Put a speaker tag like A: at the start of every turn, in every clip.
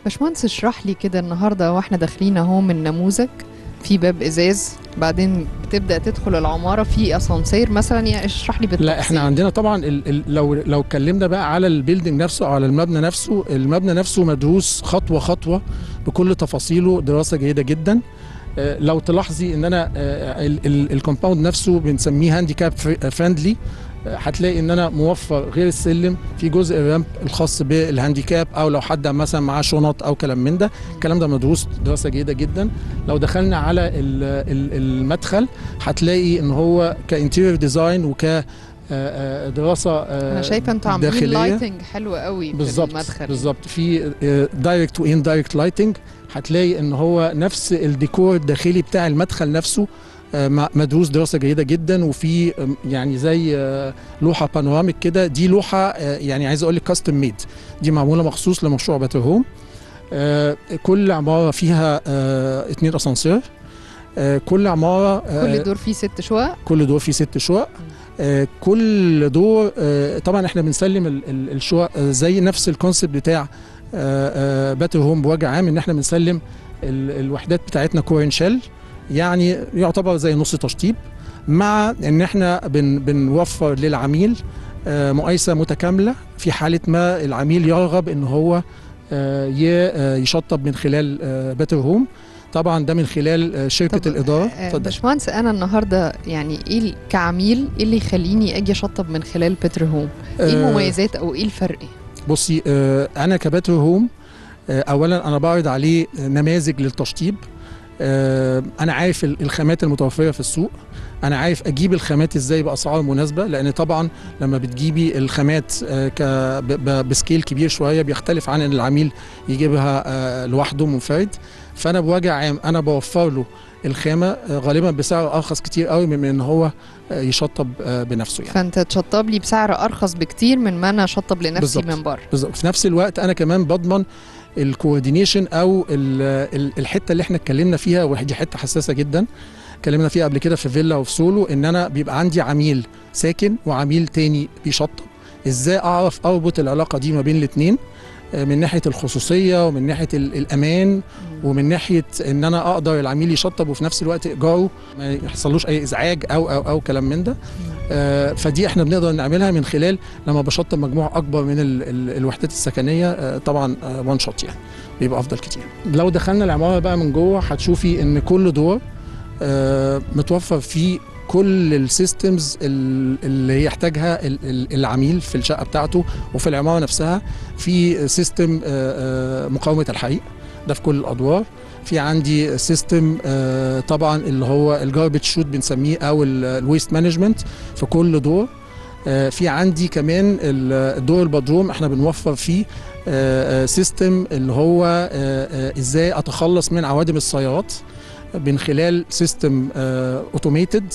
A: باشمهندس اشرح لي كده النهارده واحنا داخلين اهو من نموذج في باب ازاز بعدين بتبدا تدخل العماره في اسانسير مثلا يعني اشرح لي بالتفصيل
B: لا احنا عندنا طبعا ال ال لو لو اتكلمنا بقى على البيلدنج نفسه او على المبنى نفسه المبنى نفسه مدروس خطوه خطوه بكل تفاصيله دراسه جيده جدا آه، لو تلاحظي ان انا الكومباوند نفسه بنسميه هانديكاب فريندلي هتلاقي ان انا موفر غير السلم في جزء الرامب الخاص بالهانديكاب او لو حد مثلا معاه شنط او كلام من ده الكلام ده مدروس دراسه جيده جدا لو دخلنا على ال- ال- المدخل هتلاقي ان هو كانتيريور ديزاين وك آه، آه، دراسه
A: انا شايفه انتوا عاملين
B: داخلية.
A: لايتنج حلو قوي في
B: بالظبط
A: المدخل
B: بالظبط في دايركت وان دايركت لايتنج هتلاقي ان هو نفس الديكور الداخلي بتاع المدخل نفسه آه، م- مدروس دراسه جيده جدا وفي آم، يعني زي آه، لوحه بانوراميك كده دي لوحه آه، يعني عايز اقول لك كاستم ميد دي معموله مخصوص لمشروع باتر هوم آه، كل عماره فيها آه، اتنين اسانسير آه، كل عماره آه،
A: كل دور فيه ست شقق
B: كل دور فيه ست شقق آه، كل دور آه، طبعا احنا بنسلم ال- ال- الشقق آه، زي نفس الكونسيبت بتاع باتر هوم بوجه عام ان احنا بنسلم ال- الوحدات بتاعتنا كورين شيل يعني يعتبر زي نص تشطيب مع ان احنا بن بنوفر للعميل آه، مقايسه متكامله في حاله ما العميل يرغب ان هو آه، ي- آه، يشطب من خلال باتر هوم طبعا ده من خلال آه، شركه
A: طب،
B: الاداره
A: آه،
B: اتفضل.
A: باشمهندس انا النهارده يعني ايه ال- كعميل ايه اللي يخليني اجي اشطب من خلال بتر هوم ايه
B: آه،
A: المميزات او ايه الفرق
B: بصي آه، انا كباتر هوم آه، اولا انا بعرض عليه نماذج للتشطيب آه، انا عارف ال- الخامات المتوفره في السوق انا عارف اجيب الخامات ازاي باسعار مناسبه لان طبعا لما بتجيبي الخامات آه، ك ب- ب- بسكيل كبير شويه بيختلف عن ان العميل يجيبها آه، لوحده منفرد فانا بوجه عام انا بوفر له الخامه آه، غالبا بسعر ارخص كتير قوي من ان هو آه، يشطب آه، بنفسه يعني
A: فانت تشطب لي بسعر ارخص بكتير من ما انا اشطب لنفسي
B: بالظبط.
A: من بره
B: بالظبط في نفس الوقت انا كمان بضمن الكوردينيشن او ال- ال- الحته اللي احنا اتكلمنا فيها ودي حته حساسه جدا اتكلمنا فيها قبل كده في فيلا وفي سولو ان انا بيبقى عندي عميل ساكن وعميل تاني بيشطب ازاي اعرف اربط العلاقه دي ما بين الاثنين من ناحيه الخصوصيه ومن ناحيه ال- الامان ومن ناحيه ان انا اقدر العميل يشطب وفي نفس الوقت ايجاره ما يحصلوش اي ازعاج او او او كلام من ده آه، فدي احنا بنقدر نعملها من خلال لما بشطب مجموعه اكبر من ال ال الوحدات السكنيه آه، طبعا وان شوت يعني بيبقى افضل كتير لو دخلنا العماره بقى من جوه هتشوفي ان كل دور آه، متوفر فيه كل السيستمز اللي يحتاجها ال- ال- العميل في الشقه بتاعته وفي العماره نفسها في سيستم مقاومه الحريق ده في كل الادوار في عندي سيستم طبعا اللي هو الجاربج شوت بنسميه او الويست مانجمنت في كل دور آه، في عندي كمان ال- الدور البدروم احنا بنوفر فيه سيستم اللي هو آه، آه، ازاي اتخلص من عوادم السيارات من خلال سيستم اوتوميتد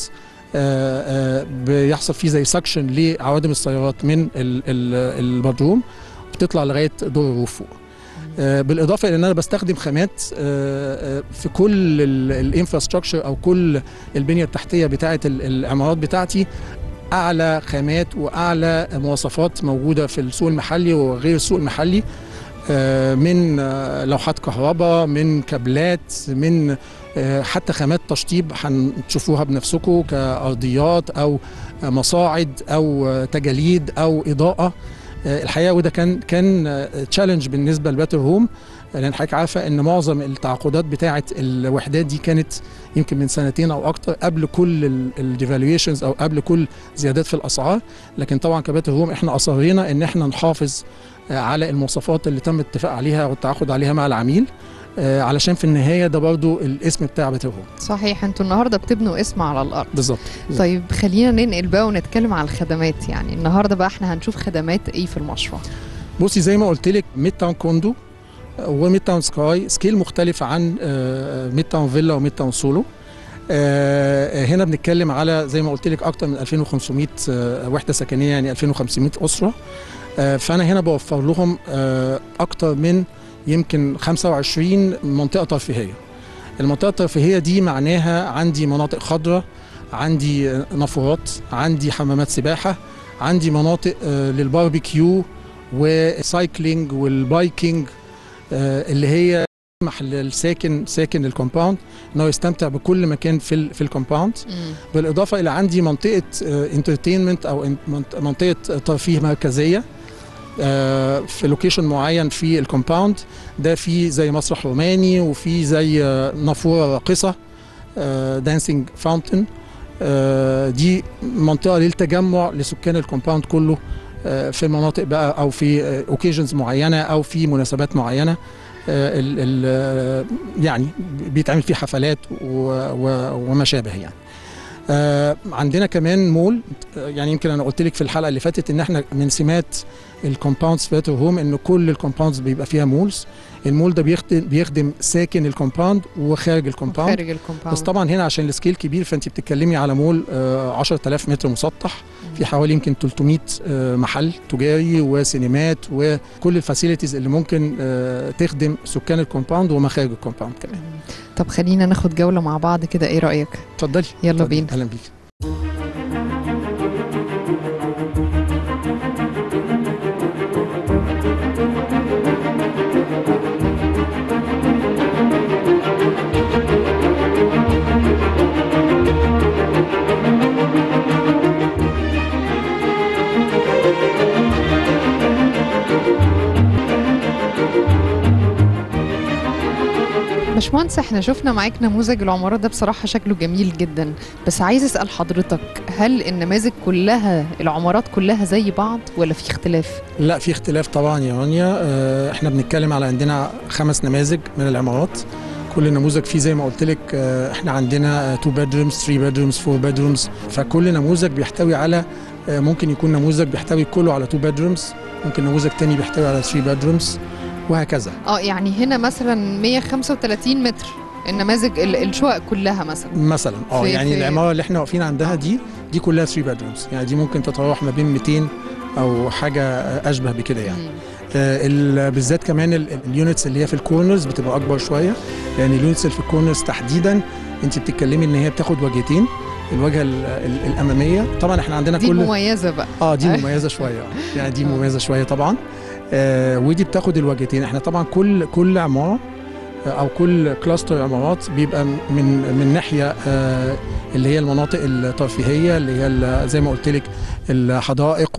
B: بيحصل فيه زي سكشن لعوادم السيارات من ال- ال- البدروم بتطلع لغايه دور الروف فوق آه، بالاضافه الى ان انا بستخدم خامات آه، آه، في كل الانفراستراكشر او كل البنيه التحتيه بتاعه ال- العمارات بتاعتي اعلى خامات واعلى مواصفات موجوده في السوق المحلي وغير السوق المحلي آه، من آه، لوحات كهرباء من كابلات من آه، حتى خامات تشطيب هتشوفوها بنفسكم كارضيات او مصاعد او آه، تجاليد او اضاءه آه، الحقيقه وده كان كان تشالنج بالنسبه لباتر هوم لان حضرتك عارفه ان معظم التعاقدات بتاعه الوحدات دي كانت يمكن من سنتين او اكتر قبل كل الديفالويشنز او قبل كل زيادات في الاسعار لكن طبعا كباتر هوم احنا اصرينا ان احنا نحافظ آه، على المواصفات اللي تم الاتفاق عليها والتعاقد عليها مع العميل آه، علشان في النهايه ده برضو الاسم بتاع باتر هوم
A: صحيح انتوا النهارده بتبنوا اسم على الارض
B: بالظبط
A: طيب خلينا ننقل بقى ونتكلم على الخدمات يعني النهارده بقى احنا هنشوف خدمات ايه في المشروع
B: بصي زي ما قلت لك ميد تاون كوندو وميد تاون سكاي سكيل مختلف عن ميد تاون فيلا وميد تاون سولو آه، هنا بنتكلم على زي ما قلت لك اكتر من 2500 آه، وحده سكنيه يعني 2500 اسره آه، فانا هنا بوفر لهم آه، اكتر من يمكن 25 منطقه ترفيهيه المنطقه الترفيهيه دي معناها عندي مناطق خضراء عندي آه، نافورات عندي حمامات سباحه عندي مناطق آه، للباربيكيو والسايكلينج والبايكينج آه، اللي هي تسمح للساكن ساكن الكومباوند ان هو يستمتع بكل مكان في ال- في الكومباوند
A: مم.
B: بالاضافه الى عندي منطقه انترتينمنت او إن- منط- منطقه ترفيه مركزيه آه، في لوكيشن معين في الكومباوند ده في زي مسرح روماني وفي زي آه، نافوره راقصه دانسينج فاونتن دي منطقه للتجمع لسكان الكومباوند كله آه، في مناطق بقى او في اوكيجنز معينه او في مناسبات معينه آه، ال- ال- آه، يعني بيتعمل فيه حفلات و- و- وما شابه يعني آه، عندنا كمان مول آه، يعني يمكن انا قلت لك في الحلقه اللي فاتت ان احنا من سمات الكومباوندز في بيتر هوم ان كل الكومباوندز بيبقى فيها مولز المول ده بيخدم بيخدم ساكن الكومباوند وخارج الكومباوند
A: خارج الكومباوند
B: بس طبعا هنا عشان السكيل كبير فانت بتتكلمي على مول آه، 10000 متر مسطح في حوالي يمكن 300 آه، محل تجاري وسينمات وكل الفاسيلتيز اللي ممكن آه، تخدم سكان الكومباوند وما خارج الكومباوند كمان
A: طب خلينا ناخد جولة مع بعض كده ايه رأيك
B: اتفضلي
A: يلا
B: اتفضلي.
A: بينا
B: اهلا بيك
A: باشمهندس احنا شفنا معاك نموذج العمارات ده بصراحة شكله جميل جدا بس عايز اسأل حضرتك هل النماذج كلها العمارات كلها زي بعض ولا في اختلاف؟
B: لا في اختلاف طبعا يا رانيا آه، احنا بنتكلم على عندنا خمس نماذج من العمارات كل نموذج فيه زي ما قلت لك آه، احنا عندنا 2 bedrooms 3 bedrooms 4 bedrooms فكل نموذج بيحتوي على آه، ممكن يكون نموذج بيحتوي كله على 2 bedrooms ممكن نموذج تاني بيحتوي على 3 bedrooms وهكذا
A: اه يعني هنا مثلا 135 متر النماذج ال- الشقق كلها مثلا
B: مثلا اه
A: في-
B: يعني
A: في-
B: العماره اللي احنا واقفين عندها دي دي كلها 3 bedrooms يعني دي ممكن تتراوح ما بين 200 او حاجه آه، اشبه بكده يعني
A: مم.
B: آه، ال- بالذات كمان ال- ال- اليونتس اللي هي في الكورنرز بتبقى اكبر شويه لان اليونتس اللي في الكورنرز تحديدا انت بتتكلمي ان هي بتاخد وجهتين الواجهه ال- ال- الاماميه طبعا احنا عندنا
A: دي
B: كل
A: مميزة بقى
B: اه دي مميزه شويه آه. يعني دي
A: آه.
B: مميزه شويه طبعا آه ودي بتاخد الوجهتين احنا طبعا كل كل عماره آه، او كل كلاستر عمارات بيبقى من من ناحيه آه اللي هي المناطق الترفيهيه اللي هي ال- زي ما قلت لك الحدائق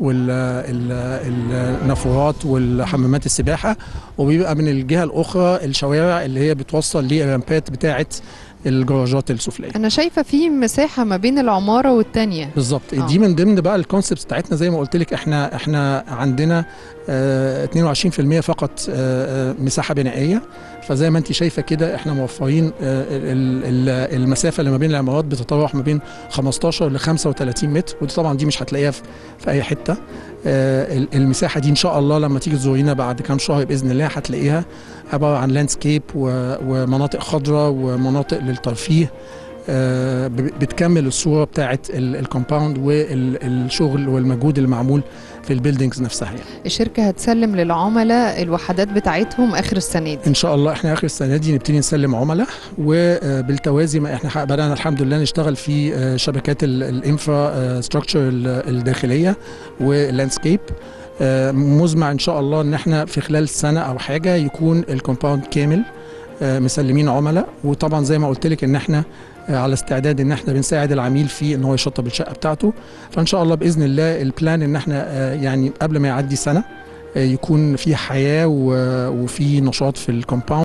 B: والنافورات والحمامات السباحه وبيبقى من الجهه الاخرى الشوارع اللي هي بتوصل للرامبات بتاعه الجراجات السفليه
A: انا شايفة في مساحة ما بين العمارة والتانية
B: بالظبط
A: آه.
B: دي من ضمن بقى الكونسبتس بتاعتنا زي ما قلت لك احنا احنا عندنا آه 22% فقط آه آه، مساحه بنائيه فزي ما انت شايفه كده احنا موفرين آه ال- ال- المسافه اللي ما بين العمارات بتتراوح ما بين 15 ل 35 متر ودي طبعا دي مش هتلاقيها في في اي حته آه ال- المساحه دي ان شاء الله لما تيجي تزورينا بعد كام شهر باذن الله هتلاقيها عباره عن لاندسكيب ومناطق خضراء ومناطق للترفيه آه، ب- بتكمل الصوره بتاعت ال- الكومباوند والشغل والمجهود المعمول في البيلدينجز نفسها يعني.
A: الشركة هتسلم للعملاء الوحدات بتاعتهم اخر السنة دي
B: ان شاء الله احنا اخر السنه دي نبتدي نسلم عملاء وبالتوازي ما احنا حق- بدانا الحمد لله نشتغل في آه، شبكات ال- الانفرا ستراكشر الداخليه واللاندسكيب آه، مزمع ان شاء الله ان احنا في خلال سنه او حاجه يكون الكومباوند كامل آه، مسلمين عملاء وطبعا زي ما قلت لك ان احنا آه، على استعداد ان احنا بنساعد العميل في ان هو يشطب الشقه بتاعته فان شاء الله باذن الله البلان ان احنا آه، يعني قبل ما يعدي سنه آه، يكون في حياه و- وفي نشاط في الكومباوند